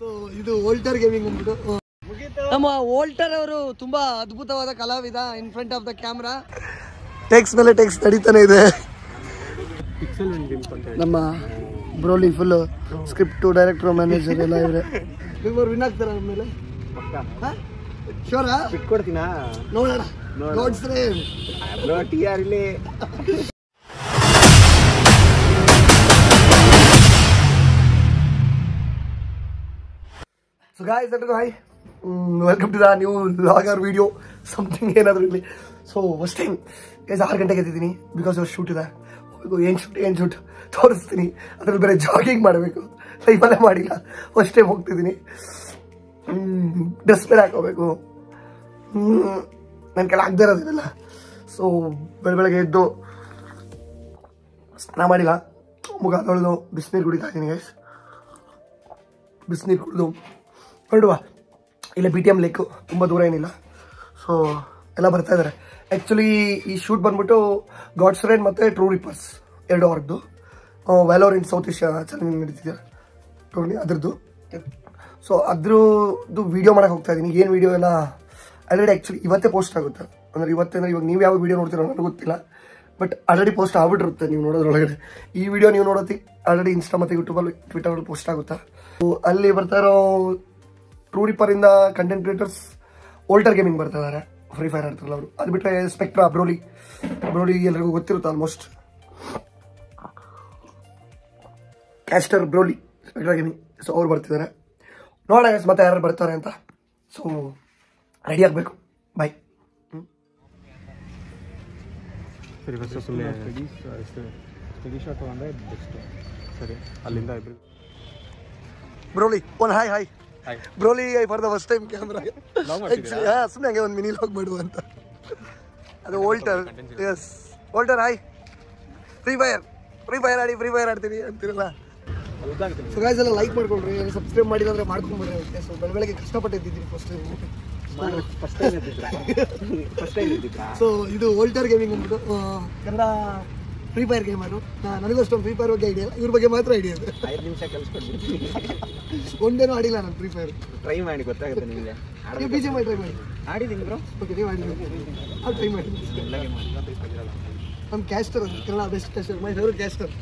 So ಇದು ವೋಲ್ಟರ್ gaming ಅಂದ್ಬಿಟ್ಟು ನಮ್ಮ ವೋಲ್ಟರ್ ಅವರು ತುಂಬಾ ಅದ್ಭುತವಾದ ಕಲಾವಿದ in front of the camera takes ಮೇಲೆ ಟೆಕ್ಸ್ ನಡೀತಾನೆ ಇದೆ ನಮ್ಮ ಬ್ರೋಲಿ ಫುಲ್ ಸ್ಕ್ರಿಪ್ಟ್ ಡೈರೆಕ್ಟರ್ ಮ್ಯಾನೇಜರ್ ಎಲ್ಲ ಇವ್ರೆ ನಿಮ್ಮವ್ರು ವಿನ್ ಆಗ್ತಾರ ಮೇಲೆ ಶೋರಾ ಬಿಟ್ಕೊಡ್ತೀನಾ ನೋಡೋಣ ನೋಡ್ಸ್ರೆ ಬ್ರೋ ಟಿ ಆರ್ ಇಲ್ಲಿ ಸೊ ಗಾಯ್ಸ್ ಎಲ್ರಿಗೂ hi welcome to the new logger video something ಏನಾದರೂ ಇರಲಿ ಸೊ ಫಸ್ಟ್ ಟೈಮ್ ಗೈಸ್ ಆರು ಗಂಟೆಗೆ ಎದ್ದಿದ್ದೀನಿ ಬಿಕಾಸ್ ಅವ್ರು ಶೂಟ್ ಇದೆ ಹೋಗ್ಬೇಕು ಏನು ಶೂಟ್ ಏನು ಶೂಟ್ ತೋರಿಸ್ತೀನಿ ಅದ್ರಲ್ಲಿ ಬೇರೆ ಜಾಗಿಂಗ್ ಮಾಡಬೇಕು ಲೈಫಲ್ಲೇ ಮಾಡಿಲ್ಲ ಫಸ್ಟ್ ಟೈಮ್ ಹೋಗ್ತಿದ್ದೀನಿ ಡ್ರೆಸ್ ಬೇರೆ ಹಾಕೋಬೇಕು ನನ್ನ ಕೆಲ ಆಗದೆ ಇರೋದಿಲ್ಲ ಸೊ ಬೆಳ ಬೆಳಗ್ಗೆ ಎದ್ದು ಸ್ನಾನ ಮಾಡಿಲ್ಲ ಮುಖ ತೊಳೆದು ಬಿಸಿನೀರು ಕುಡಿತಾ ಇದ್ದೀನಿ ಗೈಸ್ ಬಿಸಿನೀರು ಕುಡಿದು ಹೊರಡುವ ಇಲ್ಲ ಬಿ ಟಿ ಎಮ್ ಲೇಕು ತುಂಬ ದೂರ ಏನಿಲ್ಲ ಸೊ ಎಲ್ಲ ಬರ್ತಾ ಇದ್ದಾರೆ ಆ್ಯಕ್ಚುಲಿ ಈ ಶೂಟ್ ಬಂದ್ಬಿಟ್ಟು ಗಾಡ್ಸ್ ರೈಡ್ ಮತ್ತು ಟ್ರೂ ರಿಪರ್ಸ್ ಎರಡು ಅವ್ರದ್ದು Valor in South Asia challenge ನಡೀತಿದೆ ಟೂರ್ನಿ ಅದ್ರದ್ದು ಸೊ ಅದ್ರದ್ದು ವಿಡಿಯೋ ಮಾಡಕ್ಕೆ ಹೋಗ್ತಾ ಇದ್ದೀನಿ ಏನು ವಿಡಿಯೋ ಎಲ್ಲ ಆಲ್ರೆಡಿ ಆ್ಯಕ್ಚುಲಿ ಇವತ್ತೇ ಪೋಸ್ಟ್ ಆಗುತ್ತೆ ಅಂದರೆ ಇವತ್ತೇ ಅಂದರೆ ಇವಾಗ ನೀವು ಯಾವ ವಿಡಿಯೋ ನೋಡ್ತೀರೋ ನನಗೆ ಗೊತ್ತಿಲ್ಲ ಬಟ್ ಆಲ್ರೆಡಿ ಪೋಸ್ಟ್ ಆಗ್ಬಿಟ್ಟಿರುತ್ತೆ ನೀವು ನೋಡೋದ್ರೊಳಗಡೆ ಈ ವಿಡಿಯೋ ನೀವು ನೋಡೋತಿ ಆಲ್ರೆಡಿ ಇನ್ಸ್ಟಾ ಮತ್ತು ಯೂಟ್ಯೂಬಲ್ಲಿ ಟ್ವಿಟರಲ್ಲಿ ಪೋಸ್ಟ್ ಆಗುತ್ತಾ So, ಅಲ್ಲಿ ಬರ್ತಾ ಇರೋ ಟ್ರೂ ರಿಪರಿಂದ ಕಂಟೆಂಟ್ ಕ್ರಿಯೇಟರ್ಸ್ ಓಲ್ಟರ್ ಗೇಮಿಂಗ್ ಬರ್ತಾ ಇದ್ದಾರೆ ಫ್ರೀ ಫೈರ್ ಆಡ್ತಾರಲ್ಲ ಅವರು ಅದು ಬಿಟ್ಟರೆ ಸ್ಪೆಕ್ಟ್ರಾ ಬ್ರೋಲಿ ಬ್ರೋಲಿ ಎಲ್ರಿಗೂ ಗೊತ್ತಿರುತ್ತೆ almost caster Broly Spectra gaming so ಅವ್ರು ಬರ್ತಿದ್ದಾರೆ ನೋಡೋಣ guys ಮತ್ತೆ ಯಾರು ಬರ್ತಾರೆ ಅಂತ ಸೊ ರೆಡಿ ಆಗಬೇಕು ಬಾಯ್ ಸರಿ ಫಸ್ಟ್ ಸುಮ್ಮನೆ ಸ್ಟಡಿ ಶಾಟ್ ತಗೊಂಡ್ರೆ ಬೆಸ್ಟ್ ಸರಿ ಅಲ್ಲಿಂದ ಇಬ್ರು ಬ್ರೋಲಿ ಒಂದು hi hi Hi. Broly I for the first time camera Vlog ಮಾಡ್ತಿದ್ದೀರಾ? ಸುಮ್ಮನೆ ಹಂಗೆ ಒಂದು ಮಿನಿ ಲಾಗ್ ಮಾಡು ಅಂತ ಅದು Alter S Alter hi Free Fire Free Fire ಆಡಿ ಫ್ರೀ ಫೈರ್ ಆಡ್ತೀನಿ ಅಂತಿರಲ್ಲ ಸೊ ಗಾಯ್ಸ್ ಎಲ್ಲ ಲೈಕ್ ಮಾಡ್ಕೊಳ್ರಿ ಸಬ್ಸ್ಕ್ರೈಬ್ ಮಾಡಿಲ್ಲ ಅಂದ್ರೆ ಮಾಡ್ಕೊಂಡ್ಬರ್ರಿ ಸೊ ಬೆಳ ಬೆಳಗ್ಗೆ ಕಷ್ಟಪಟ್ಟಿದ್ದೀನಿ ಫಸ್ಟ್ ಫಸ್ಟ್ ಟೈಮ್ ಇದ್ದಿದ್ರಾ ಫಸ್ಟ್ ಟೈಮ್ ಇದ್ದಿದ್ರಾ ಸೊ ಇದು ಓಲ್ಟರ್ ಗೇಮಿಂಗ್ ಅಂದ್ಬಿಟ್ಟು ಆ, ಕನ್ನಡ ಫ್ರೀ ಫೈರ್ ಗೇಮರು ನನಗೂ ಅಷ್ಟೊಂದು ಫ್ರೀ ಫೈರ್ ಬಗ್ಗೆ ಐಡಿಯಾ ಇಲ್ಲ ಇವ್ರ ಬಗ್ಗೆ ಮಾತ್ರ ಐಡಿಯಾ ಇದೆ ಐದು ನಿಮಿಷ ಕಲಿಸ್ಕೊಡ್ಬಿಡ್ತೀನಿ ಒಂದೇನೂ ಆಡಿಲ್ಲ ನಾನು ಫ್ರೀ ಫೈರ್ ಟ್ರೈ ಮಾಡಿ ಗೊತ್ತಾಗುತ್ತೆ ನಿಮಗೆ ನೀವು ಬಿ ಜೆ ಮಾಡಿ ಟ್ರೈ ಮಾಡಿ ಆಡಿದ್ದೀನಿ ಬ್ರೋ ಓಕೆ ನೀವು ಆಡಿಲ್ಲ ಅದು ಟ್ರೈ ಮಾಡಿ ಎಲ್ಲ ಗೇಮ್ ನಮ್ಮ ಕ್ಯಾಸ್ಟರ್ ಅದು Kannada best caster my favourite caster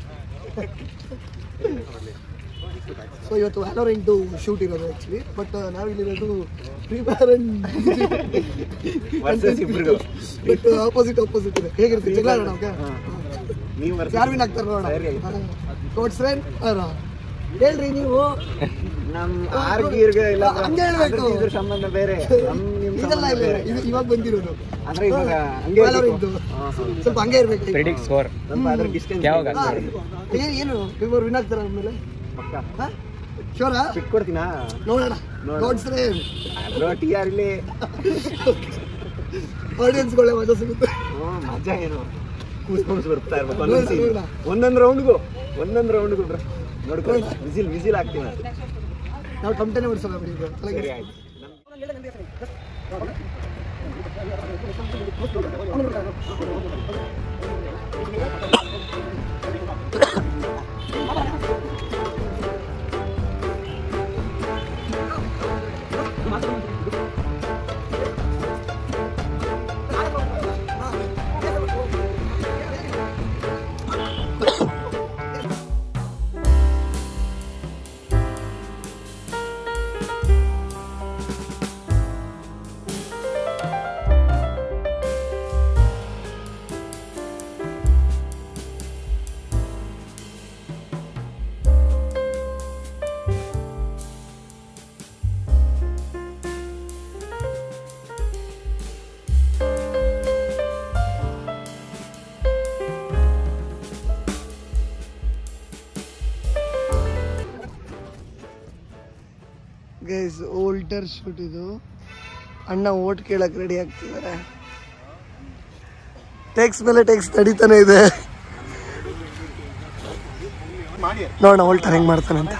so ಇವತ್ತು ವ್ಯಾಲೋರ್ ಇಂಟು ಶೂಟ್ ಇರೋದು ಆ್ಯಕ್ಚುಲಿ ಬಟ್ ನಾವಿಲ್ಲಿರೋದು ಫ್ರೀ ಫೈರ್ Versus ಇಬ್ರಿಗೂ. ಬಟ್ ಆಪೋಸಿಟ್ ಆಪೋಸಿಟ್ ಇದೆ ಹೇಗಿರುತ್ತೆ ಜಗಳ ಆಡೋಣ ಓಕೆ ನೀವು ಯಾರು ವಿನ್ ಆಗ್ತಾರೆ ನೋಡೋಣ ಸರಿ ಆಯ್ತು. ಕೋಟ್ಸ್ರೇನ್ ಹೇಳ್ರಿ ನೀವು ನಮ್ ಆರ್ ಗೀರ್ಗೆ ಇಲ್ಲ ಹಂಗೆ ಹೇಳ್ಬೇಕು. ಇದ್ರ ಸಂಬಂಧ ಬೇರೆ ನಮ್ ನಿಮ್ ಇದೆಲ್ಲ ಸಂಬಂಧ ಇಲ್ಲ ಬೇರೆ ಇದು ಇವಾಗ ಬಂದಿರೋದು ಅಂದ್ರೆ ಇವಾಗ ಹಂಗೆ Valorant ಇರ್ಬೇಕು. ಇದು. ಹಾ, ಹಾ. ಸ್ವಲ್ಪ ಹಂಗೆ ಇರ್ಬೇಕು ಪ್ರಿಡಿಕ್ಟ್ ಸ್ಕೋರ್ ಸ್ವಲ್ಪ ಅದ್ರ ಡಿಸ್ಟೆನ್ಸ್ ಹಾ. ಏನು ಏನು ಇವರು ವಿನ್ ಆಗ್ತಾರೆ ಆದ್ಮೇಲೆ ಪಕ್ಕ ಶೋರಾ ಬಿಟ್ಕೊಡ್ತೀನಾ ನೋಡೋಣ ನೋಡೋಣ. ನೋಡ್ಸ್ರೆ ಬ್ರೋ ಟಿ ಆರ್ ಇಲ್ಲಿ ಆಡಿಯನ್ಸ್ಗಳೇ ಮಜಾ ಸಿಗುತ್ತೆ ಹ್ಮ್, ಮಜಾ ಏನು ಕೂಸ್ ಕೂಸ್ ಬರ್ತಾ ಇರ್ಬೇಕು ನೋಡೋಣ, ಒಂದೊಂದ್ scene. ನೋಡೋಣ. ಒಂದೊಂದ್ ರೌಂಡ್ಗೂ ಒಂದೊಂದ್ ರೌಂಡ್ಗೂ ಬ್ರೋ ನೋಡ್ಕೊಳ್ಳಿ ವಿಸಿಲ್ ವಿಸಿಲ್ ಹಾಕ್ತೀವಿ ನಾನು. ನಾವು ಟಮಟನೆ ಬಿಡಿಸೋಣ ಬಿಡಿ ಇದು. ಸರಿ ತಲೆಗೆ. ಆಯ್ತು ಗೈಸ್ ಓಲ್ಟರ್ ಶೂಟ್ ಇದು ಅಣ್ಣ ಓಟ್ ಕೇಳಕ್ ರೆಡಿ ಆಗ್ತಿದ್ದಾರೆ ಟೆಕ್ಸ್ ಮೇಲೆ ಟೆಕ್ಸ್ ನಡೀತಾನೆ ಇದೆ ನೋಡೋಣ ಓಲ್ಟರ್ ಹೆಂಗ್ ಮಾಡ್ತಾನೆ ಅಂತ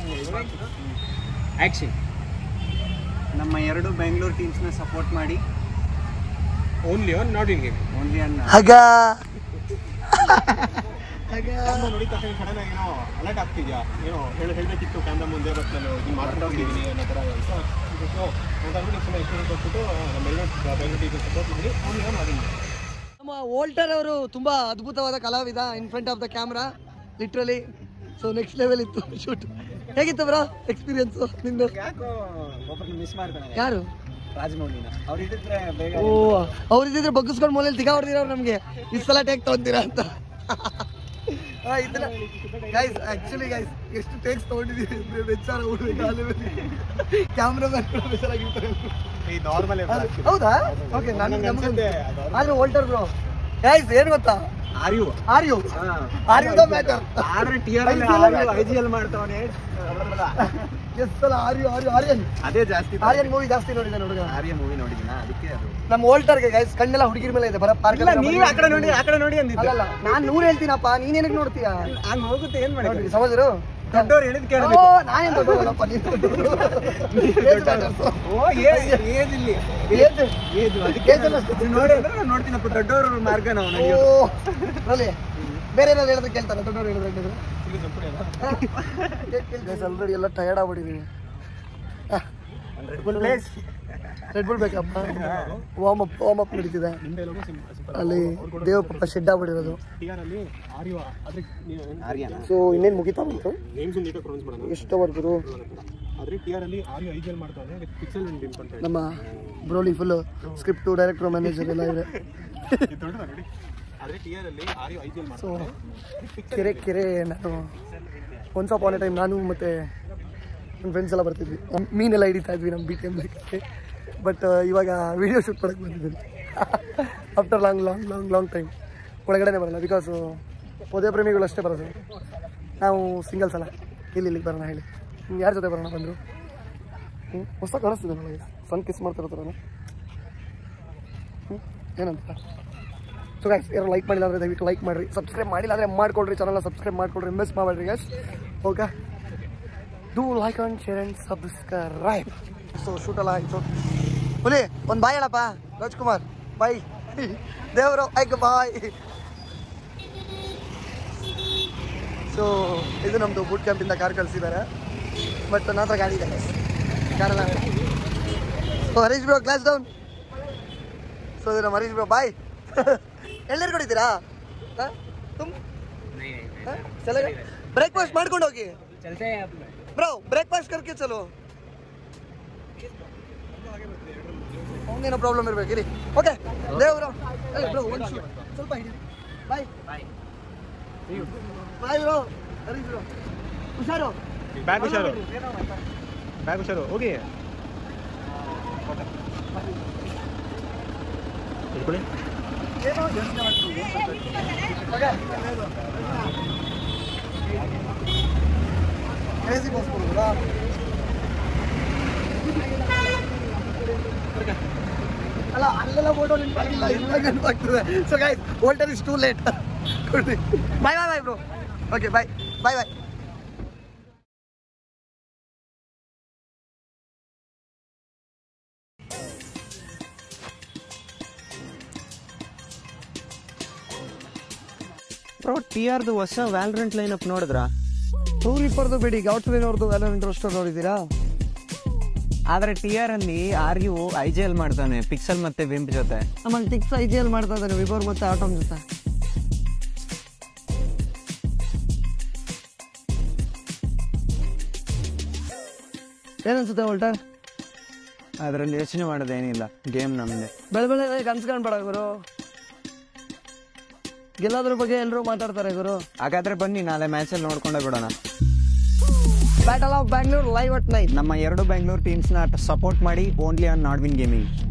ಆಕ್ಷನ್ ನಮ್ಮ ಎರಡು ಬೆಂಗಳೂರು ಟೀಮ್ಸ್ನ ಸಪೋರ್ಟ್ ಮಾಡಿ only on not in game only ಅನ್ನ ಹಗ ಕ್ಯಾಮ್ರಾ ನೋಡಿದ ತಕ್ಷಣ ಸಡನ್ ಆಗಿ ಏನೋ ಅಲರ್ಟ್ ಆಗ್ತಿದ್ಯಾ ಏನೋ ಹೇಳಿ ಹೇಳಬೇಕಿತ್ತು ಕ್ಯಾಮ್ರಾ ಮುಂದೆ ಬಟ್ ನಾನು ಇದು ಮಾಡ್ಕೊಂಡೋಗಿದ್ದೀನಿ ಅನ್ನೋ ಥರ ಅಂತ ಸೊ ಅಂತ ಅಂದ್ಬಿಟ್ಟು ಸುಮ್ಮನೆ ಎಕ್ಸ್ಪೀರಿಯನ್ಸ್ ಕೊಟ್ಬಿಟ್ಟು ಬೆಂಗಳೂರು ಬೆಂಗಳೂರು ಟೀಚರ್ ಸಪೋರ್ಟ್ ಮಾಡಿ ಅವ್ನಿಗೆ ಮಾಡಿದ್ವಿ ನಮ್ಮ ವೋಲ್ಟರ್ ಅವರು ತುಂಬಾ ಅದ್ಭುತವಾದ ಕಲಾವಿದ in front of the camera literally so next level ಇತ್ತು ಶೂಟ್ ಹೇಗಿತ್ತು ಬ್ರೋ ಎಕ್ಸ್ಪೀರಿಯನ್ಸ್ ನಿಂದು ಯಾಕೋ ಒಬ್ಬರನ್ನ ಮಿಸ್ ಮಾಡ್ತಾನೆ ಯಾರು ರಾಜಮೌಳಿನ ಅವ್ರು ಇದ್ದಿದ್ರೆ ಬೇಗ ಓ ಅವ್ರಿದ್ರೆ ಬಗ್ಗಿಸ್ಕೊಂಡು ಮೊಲೇಲಿ ತಿಗಾ ಹೊಡೆದಿರೋರು ನಮಗೆ ಈ ಸಲ ಟೇಕ್ ತಗೊಂತೀರಾ ಅಂತ ಇದನ್ನ ಗೈಸ್ ಆಕ್ಚುಲಿ ಗೈಸ್ ಎಷ್ಟು ಟೇಕ್ಸ್ ತಗೊಂಡಿದ್ದೀವಿ ಅಂದ್ರೆ ಬೆಚ್ಚಾರ ಕ್ಯಾಮ್ರಾ ಮ್ಯಾನ್ ಕೂಡ ಬೇಜಾರಾಗಿರ್ತಾರೆ ಈ ನಾರ್ಮಲ್ ಹೌದಾ ಓಕೆ ನಾನು ನಂಗೆ ಅನ್ಸುತ್ತೆ ಅದು ಆದ್ರೆ ವೋಲ್ಟರ್ ಬ್ರೋ ಗೈಸ್ ಏನ್ ಗೊತ್ತಾ R U R U R U the matter ಆದ್ರೆ T R I G L ಮಾಡ್ತಾವನೆ ಎಸ್ ಸಲ R U R U Aryan ಅದೇ ಜಾಸ್ತಿ ಆರ್ಯನ್ ಮೂವಿ ಜಾಸ್ತಿ ನೋಡಿದ್ದಾನೆ ಹುಡುಗ ಆರ್ಯ ಮೂವಿ ನೋಡಿದಿನ ಅದಕ್ಕೆ ಅದು ನಮ್ಮ ವೋಲ್ಟರ್ಗೆ ಗೈಸ್ ಕಣ್ಣೆಲ್ಲ ಹುಡುಗಿರ ಮೇಲೆ ಇದೆ ಬರ ಪಾರ್ಕ್ ಇಲ್ಲ ನೀವ್ ಆ ಕಡೆ ನೋಡಿ ಆ ಕಡೆ ನೋಡಿ ಅಂದಿದ್ದು ಅಲ್ಲಲ್ಲ ನಾನ್ ನೂರ್ ಹೇಳ್ತೀನಪ್ಪ ನೀನ್ ಏನಕ್ಕೆ ನೋಡ್ತೀಯ ಹಂಗ್ ಹೋಗುತ್ತೆ ಏನ್ ಮಾಡಿ ನೋಡ್ರಿ ಸಮಜರು ದೊಡ್ಡವ್ರು ಹೇಳಿದ್ ಓ ಕೇಳಬೇಕು ನಾನೇನ್ ದೊಡ್ಡವನಪ್ಪ ನೀನ್ ದೊಡ್ಡವನು. Age matters. ಓ ಏಜ್ ಏಜ್ ಇಲ್ಲಿ Age? ಏಜ್ ಅದಕ್ಕೆ Age ಅಲ್ಲ. ನೀವು ನೋಡಿ ಅಂದ್ರೆ ನಾನು ನೋಡ್ತೀನಪ್ಪ ದೊಡ್ಡವ್ರ ಮಾರ್ಗ ನಾವು ಓ ನಡೆಯೋದು ರಲ್ಲಿ ಬೇರೆ ಏನಾದ್ರು ಹೇಳಿದ್ರೆ ಕೇಳ್ತಾರೆ ದೊಡ್ಡವ್ರು ಹೇಳಿದ್ರೆ ಆಲ್ರೆಡಿ ಎಲ್ಲ ಟಯರ್ಡ್ ಆಗ್ಬಿಟ್ಟಿದೀವಿ ರೆಡ್ ಬುಲ್ ಬೇಕಪ್ಪ ವಾರ್ಮ್ ಅಪ್ ವಾರ್ಮ್ ಅಪ್ ನಡೀತಿದೆ ಅಲ್ಲಿ ದೇವ ಪಾಪ ಶೆಡ್ ಆಗ್ಬಿಟ್ಟಿರೋದು ಟಿ ಆರ್ ಅಲ್ಲಿ ಆರ್ಯ ಆದ್ರೆ ಆರ್ಯನ ಸೊ ಇನ್ನೇನು ಮುಗಿತಾ ಬಂತು ನೇಮ್ಸ್ ನೀಟಾಗಿ ಪ್ರೊನೌನ್ಸ್ ಮಾಡೋಣ ಎಷ್ಟವರೆಗೂ ಆದ್ರೆ ಟಿ ಆರ್ ಅಲ್ಲಿ ಆರ್ಯ ಐ ಜಿ ಎಲ್ ಮಾಡ್ತಾವೆ ಅದಕ್ಕೆ ಪಿಕ್ಸೆಲ್ ಅಂಡ್ ಡಿಂಪ್ ಅಂತ ಹೇಳಿ ನಮ್ಮ ಬ್ರೋಲಿ ಫುಲ್ ಸ್ಕ್ರಿಪ್ಟು ಡೈರೆಕ್ಟರ್ ಮ್ಯಾನೇಜರ್ ಎಲ್ಲ ಇದೆ ಇದು ದೊಡ್ಡದ ನೋಡಿ ಆದ್ರೆ ಟಿ ಆರ್ ಅಲ್ಲಿ ಆರ್ಯ ಐ ಜಿ ಎಲ್ ಸೊ ಮಾಡ್ತಾರೆ ಕೆರೆ ಕೆರೆ ನಾನು ಒನ್ಸ್ ಅಪಾನ್ ಎ ಟೈಮ್ ನಾನು ಮತ್ತು ನನ್ನ ಫ್ರೆಂಡ್ಸ್ ಎಲ್ಲ ಬರ್ತಿದ್ವಿ ಮೀನೆಲ್ಲ ಹಿಡಿತಾ ಇದ್ವಿ ನಮ್ಮ ಬಿ ಟಿ ಎಮ್ ಲೆಕ್ಕಕ್ಕೆ ಬಟ್ ಇವಾಗ ವಿಡಿಯೋ ಶೂಟ್ ಮಾಡಕ್ಕೆ ಬಂದಿದ್ದೀನಿ after long long long long time ಒಳಗಡೆನೇ ಬರಲ್ಲ ಬಿಕಾಸು ಪೊದೆ ಪ್ರೇಮಿಗಳು ಅಷ್ಟೇ ಬರೋದು ನಾವು ಸಿಂಗಲ್ಸ್ ಅಲ್ಲ ಇಲ್ಲಿ ಇಲ್ಲಿಗೆ ಬರೋಣ ಹೇಳಿ ಯಾರ ಜೊತೆ ಬರೋಣ ಬಂದರು ಹ್ಞೂ ಹೊಸ ಕಾಣಿಸ್ತಿದೆ ನನಗೆ ಸಣ್ಣ ಕಿಸ್ ಮಾಡ್ತಿರೋ ಥರನ ಹ್ಞೂ ಏನಂತ ಸೊ ಗೈಸ್ ಯಾರು ಲೈಕ್ ಮಾಡಿಲ್ಲ ಅಂದರೆ ದಯವಿಟ್ಟು ಲೈಕ್ ಮಾಡಿರಿ ಸಬ್ಸ್ಕ್ರೈಬ್ ಮಾಡಿಲ್ಲ ಅಂದರೆ ಮಾಡ್ಕೊಳ್ರಿ ಚಾನಲ್ನ ಸಬ್ಸ್ಕ್ರೈಬ್ ಮಾಡ್ಕೊಳ್ರಿ ಮಿಸ್ ಮಾಡಬೇಡ್ರಿ guys okay do like and share and subscribe so shoot ಎಲ್ಲ ಆಯಿತು ಹುಲಿ ಒಂದು ಬಾಯ್ ಹೇಳಪ್ಪ ರಾಜ್ಕುಮಾರ್ ಬಾಯ್ ದೇವರು ಐಕ್ ಬಾಯ್ ಸೊ ಇದು ನಮ್ಮದು ಬೂಟ್ ಕ್ಯಾಂಪಿಂದ ಕಾರ್ ಕಳಿಸಿದ್ದಾರೆ ಬಟ್ ನನ್ನ ಹತ್ರ ಗಾಡಿ ಇದೆ ಕಾರಲ್ಲ so Harish bro class down so ಇದು ನಮ್ಮ ಹರೀಶ್ ಬ್ರೋ ಬಾಯ್ ಎಳ್ನೀರು ಕುಡಿತೀರಾ ಹಾಂ ತುಮ್ ಬ್ರೇಕ್ಫಾಸ್ಟ್ ಮಾಡ್ಕೊಂಡು ಹೋಗಿ ಬ್ರೋ ಬ್ರೇಕ್ಫಾಸ್ಟ್ ಕರ್ಕೆ ಚಲೋ ಅವನೇನೋ ಪ್ರಾಬ್ಲಮ್ ಇರ್ಬೇಕು ಇರಿ ಓಕೆ ದೇವ್ರ ಬ್ರೋ ಒಂದು ಸ್ವಲ್ಪ ಹಿಡಿ bye bye bro Harish bro ಹುಷಾರು ಬ್ಯಾಗ್ ಹುಷಾರು ಬ್ಯಾಗ್ ಹುಷಾರು ಹೋಗಿ ಇಟ್ಕೊಳ್ಳಿ ಏನೋ ಯೋಚನೆ ಮಾಡ್ತೀನಿ ಓಕೆ ಕ್ರೇಜಿ ಬಾಸ್ ಕೊಡೋದಾ ಅಲ್ಲ ಅಲ್ಲೆಲ್ಲ ಫೋಟೋ ನಿಂತಾಗಿಲ್ಲ ಇಲ್ಲ ನೆನಪಾಗ್ತದೆ ಸೊ ಗೈಸ್ ವೋಲ್ಟರ್ ಇಸ್ ಟೂ ಲೇಟ್ ಕೊಡ್ರಿ bye bye bye bro okay bye bye bye bro T ಆರ್ದು ಹೊಸ ವ್ಯಾಲ್ರೆಂಟ್ ಲೈನ್ ಅಪ್ ನೋಡಿದ್ರಾ ಟೂರ್ ಇಪ್ಪರ್ದು ಬಿಡಿ ಗೌಟ್ರಿನ್ ಅವ್ರದ್ದು ಎಲ್ಲ ಇಂಟ್ರೆಸ್ಟ್ ನೋಡಿದ್ದೀರಾ ಆದ್ರೆ ಟಿ ಆರ್ ಅಲ್ಲಿ R U I G L ಮಾಡ್ತಾನೆ ಪಿಕ್ಸೆಲ್ ಮತ್ತೆ ವಿಂಪ್ ಜೊತೆ ಆಮೇಲೆ ಟಿಕ್ಸ್ ಐ ಜಿ ಎಲ್ ಮಾಡ್ತಾ ಇದ್ದಾರೆ ವಿಬೋರ್ ಮತ್ತೆ ಆಟೋಮ್ ಜೊತೆ ಏನನ್ಸುತ್ತೆ ವೋಲ್ಟರ್ ಅದ್ರಲ್ಲಿ ಯೋಚನೆ ಮಾಡೋದೇನಿಲ್ಲ ಗೇಮ್ ನಮ್ದೆ ಬೆಳೆ ಬೆಳೆ ಕನ್ಸ್ಕೊಂಡ್ಬೇಡ ಗುರು ಗೆಲ್ಲೋದ್ರ ಬಗ್ಗೆ ಎಲ್ಲರೂ ಮಾತಾಡ್ತಾರೆ ಗುರು ಹಾಗಾದ್ರೆ ಬನ್ನಿ ನಾಳೆ ಮ್ಯಾಚಲ್ಲಿ ನೋಡ್ಕೊಂಡೇ ಬಿಡೋಣ battle of Bangalore live at night ನಮ್ಮ ಎರಡು ಬೆಂಗಳೂರು ಟೀಮ್ಸ್ನ ಸಪೋರ್ಟ್ ಮಾಡಿ ಓನ್ಲಿ ಆನ್ ನಾಡ್ವಿನ್ ಗೇಮಿಂಗ್